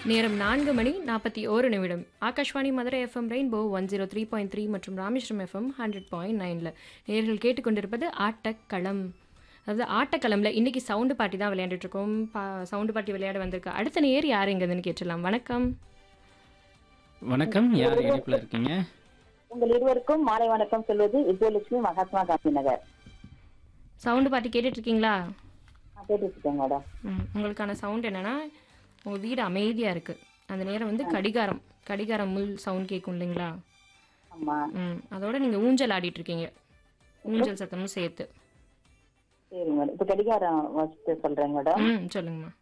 நேரம் நான்கு மணி நாற்பத்தி ஓரு நிமிடம் Akashvani Madurai FM rainbow one zero three point three மற்றும் ராமேஸ்வரம் எஃப்எம் ஹண்ட்ரட் பாயிண்ட் நைனில் நேர்கள் கேட்டுக்கொண்டிருப்பது ஆட்டக்களம் அதாவது ஆட்டக்களமில் இன்னைக்கு சவுண்டு பாட்டி தான் விளையாண்டுட்டு இருக்கோம் பா சவுண்டு பாட்டி விளையாட வந்திருக்கு அடுத்த நேர் யார் எங்கேருந்துன்னு கேட்டுடலாம் வணக்கம் வணக்கம் யார் இணைப்புல இருக்கீங்க உங்கள் இருவருக்கும் மாலை வணக்கம் சொல்வது விஜயலட்சுமி மகாத்மா காந்தி நகர் சவுண்டு பாட்டி கேட்டுட்டு இருக்கீங்களா நான் கேட்டுட்டு இருக்கேன் மேடம் ம், உங்களுக்கான சவுண்ட் என்னன்னா உங்கள் வீடு அமைதியாக இருக்குது அந்த நேரம் வந்து கடிகாரம் கடிகாரம் முள் சவுண்ட் கேட்கும் இல்லைங்களா ஆமா ம் அதோட நீங்கள் ஊஞ்சல் ஆடிட்டு இருக்கீங்க ஊஞ்சல் சத்தமும் சேர்த்து சரி மேடம் இப்ப கடிகாரம் வச்சுட்டு சொல்றேன் மேடம் ம் சொல்லுங்கம்மா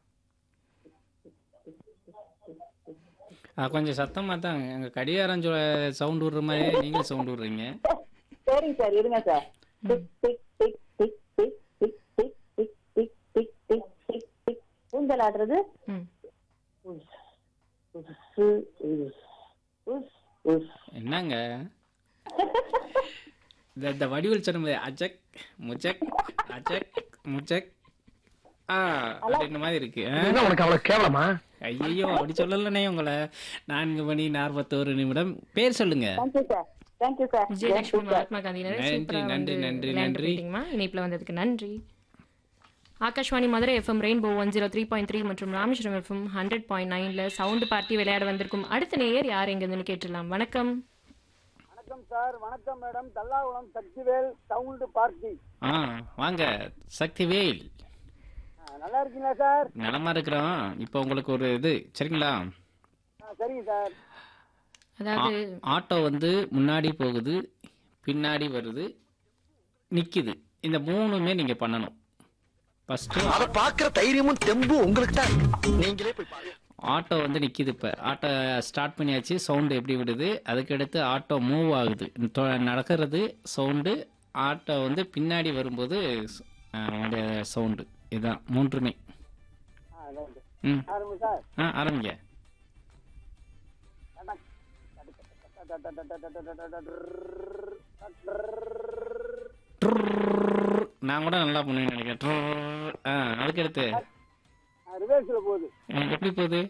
ஆ, கொஞ்சம் சத்தமா தான் எங்க கடிகாரம் சவுண்ட் விடுற மாதிரி நீங்களும் சவுண்ட் விடுறீங்க சரிங்க சார் இருங்க sir tick tick tick tick tick tick tick tick tick tick tick tick tick ஊஞ்சல் ஆடுறது ம் உஸ், உஸ்ஸு, உஸ், உஸ், உஸ். என்னங்க இந்த இந்த வடிவில் சொன்ன மாதிரி அஜக் முஜக் அஜக் முஜக் ஆ அப்படின்ற மாதிரி இருக்கு ஆ? என்ன உனக்கு அவ்வளவு கேவலமா ஐயையோ அப்படி சொல்லலனே உங்களை நான்கு மணி நாற்பத்தோரு நிமிடம் பேர் சொல்லுங்க Thank you sir thank you sir Vijayalakshmi Mahatma Gandhi Nagar நன்றி, சூப்பரா நன்றி, வந்து நன்றி, விளையாண்டு நன்றி. போயிட்டீங்கம்மா இணைப்பில் வந்ததுக்கு நன்றி Akashvani Madurai FM rainbow one zero three point three மற்றும் ராமேஸ்வரம் எஃப்எம் ஹண்ட்ரட் பாயிண்ட் நைனில் சவுண்டு பார்ட்டி விளையாட வந்திருக்கும் அடுத்த நேயர் யார் எங்கேருந்துன்னு கேட்டுடலாம் வணக்கம் வணக்கம் சார் வணக்கம் madam Thallakulam Sakthivel sound party ஆ வாங்க சக்திவேல் ஆ, நல்லா இருக்கீங்களா சார் நலமா இருக்கிறோம் இப்போ உங்களுக்கு ஒரு இது சரிங்களா ஆ, சரிங்க சார் அதாவது ஆட்டோ வந்து முன்னாடி போகுது பின்னாடி வருது நிக்குது இந்த மூணுமே நீங்க பண்ணணும் ஃபர்ஸ்ட் அத பாக்குற தைரியமும் தெம்பும் உங்களுக்கு தான் நீங்களே போய் பாருங்க ஆட்டோ வந்து நிக்குது இப்ப ஆட்டோ ஸ்டார்ட் பண்ணியாச்சு சவுண்டு எப்படி விடுது அதுக்கடுத்து ஆட்டோ மூவ் ஆகுது தொ- நடக்கிறது சவுண்டு ஆட்டோ வந்து பின்னாடி வரும்போது சவுண்டு இதுதான் மூன்றுமே ஆ ரைட்டு ம் ஆரம்பி சார் ஆ ஆரம்பிங்க ட்ருர்ர். நான் கூட நல்லா பண்ணுவேன்னு நினைக்கிறேன் ட்ருர்ர். ஆ அதுக்கடுத்து ரிவேர்ஸ்ல போகுது ஆ, எப்படி போகுது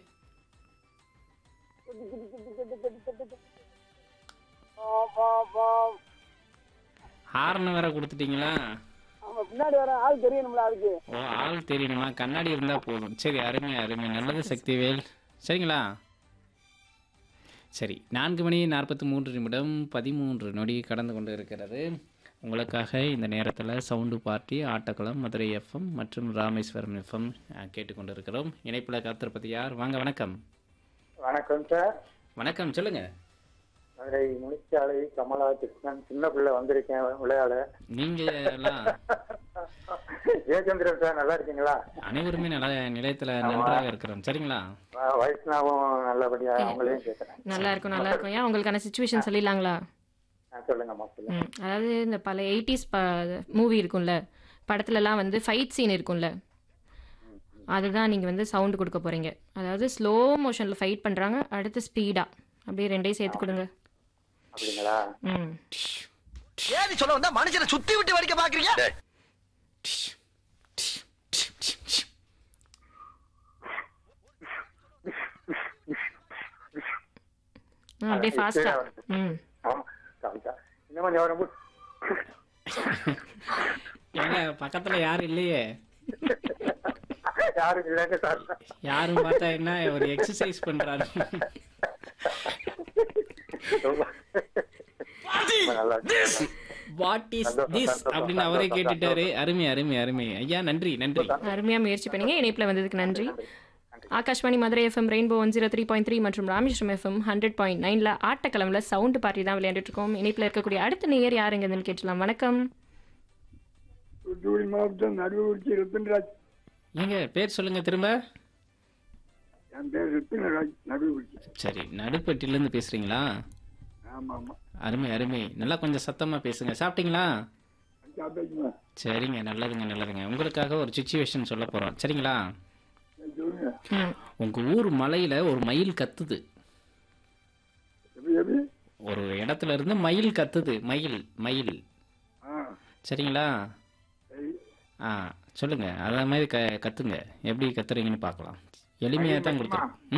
ஆம், ஆம், ஆம். ஹார்ன் வேற கொடுத்துட்டீங்களா ஆமா பின்னாடி வர ஆள் தெரியணும்ல அதுக்கு ஓ ஆள் தெரியணுமா கண்ணாடி இருந்தா போதும் சரி அருமை அருமை நல்லது சக்திவேல் சரிங்களா சரி நான்கு மணி நாற்பத்தி மூன்று நிமிடம் பதிமூன்று நொடி கடந்து கொண்டு இருக்கிறது உங்களுக்காக இந்த நேரத்தில் sound party Attakulam Madurai FM மற்றும் ராமேஸ்வரம் எஃப்எம் கேட்டுக்கொண்டு இருக்கிறோம் இணைப்பில் காத்திருப்பது யார் வாங்க வணக்கம் வணக்கம் சார் வணக்கம் சொல்லுங்க மதுரை முனிச்சாலை கமலா கிருஷ்ணன் சின்ன பிள்ளை வந்திருக்கேன் விளையாட நீங்க எல்லாம் ஜெயச்சந்திரன் சார் நல்லா இருக்கீங்களா அனைவருமே நல்ல நிலையத்தில் நன்றாக இருக்கிறோம் சரிங்களா வ- வைஷ்ணவும் நல்லபடியா அவங்களையும் கேட்கறேன் நல்லா இருக்கும் நல்லா இருக்கும் ஏன் உங்களுக்கான சுச்சுவேஷன் சொல்லிடலாங்களா ஆ, சொல்லுங்கம்மா சொல்லுங்க ம் அதாவது இந்த பல எயிட்டிஸ் ப மூவி இருக்கும்ல படத்துலலாம் வந்து ஃபைட் சீன் இருக்கும்ல அதுதான் நீங்கள் வந்து சவுண்டு கொடுக்க போகிறீங்க அதாவது ஸ்லோ மோஷனில் ஃபைட் பண்ணுறாங்க அடுத்து ஸ்பீடாக அப்படியே ரெண்டையும் சேர்த்து கொடுங்க அப்படிங்களா ம் ஏன் சொல்ல வந்தா மனுஷனை சுத்தி விட்டு வரைக்க பாக்குறீங்க ம், அப்படியே ஃபாஸ்ட்டாக ம் ஆமா கவிதா இன்னும் கொஞ்சம் ரொம்ப ஏங்க பக்கத்தில் யாரும் இல்லையே யாரும் இல்லைங்க சார் யாரும் பார்த்தா என்ன ஒரு எக்ஸசைஸ் பண்றாரு ரொம்ப ரொம்ப நல்லா இருக்கு. வாட் இஸ் சந்தோஷம், திஸ் சந்தோஷம், அப்படின்னு அவரே சந்தோஷம், கேட்டுட்டாரு அருமை அருமை அருமை ஐயா நன்றி நன்றி அருமையாக முயற்சி பண்ணீங்க இணைப்பில் வந்ததுக்கு நன்றி Akashvani Madurai FM rainbow one zero three point three மற்றும் ராமேஸ்வரம் எஃப்எம் ஹண்ட்ரட் பாயிண்ட் நைனில் ஆட்டக்கிழமில் சவுண்டு பார்ட்டி தான் விளையாண்டுட்டு இருக்கோம் இணைப்பில் இருக்கக்கூடிய அடுத்த நேயர் யாருங்கன்னு கேட்டலாம் வணக்கம் தூத்துக்குடி மாவட்டம் நடுவுச்சி ருத்ரராஜ் ஏங்க பேர் சொல்லுங்க திரும்ப என் பேர் ருத்ரராஜ் நடுவுச்சி சரி நடுப்பட்டிலேருந்து பேசுறீங்களா ஆமா ஆமா அருமை அருமை நல்லா கொஞ்சம் சத்தமா பேசுங்க சாப்பிட்டீங்களா சாப்பிட்டீங்களா சரிங்க நல்லதுங்க நல்லதுங்க உங்களுக்காக ஒரு சுச்சுவேஷன் சொல்ல போறோம் சரிங்களா சொல்லுங்க ம் உங்க ஊர் மலையில ஒரு மயில் கத்துது எப்படி எப்படி ஒரு இடத்துல இருந்து மயில் கத்துது மயில் மயில் ஆ சரிங்களா சரி ஆ சொல்லுங்க அத மாதிரி க கத்துங்க எப்படி கத்துறீங்கன்னு பார்க்கலாம் எளிமையாக தான் கொடுத்துருக்கோம்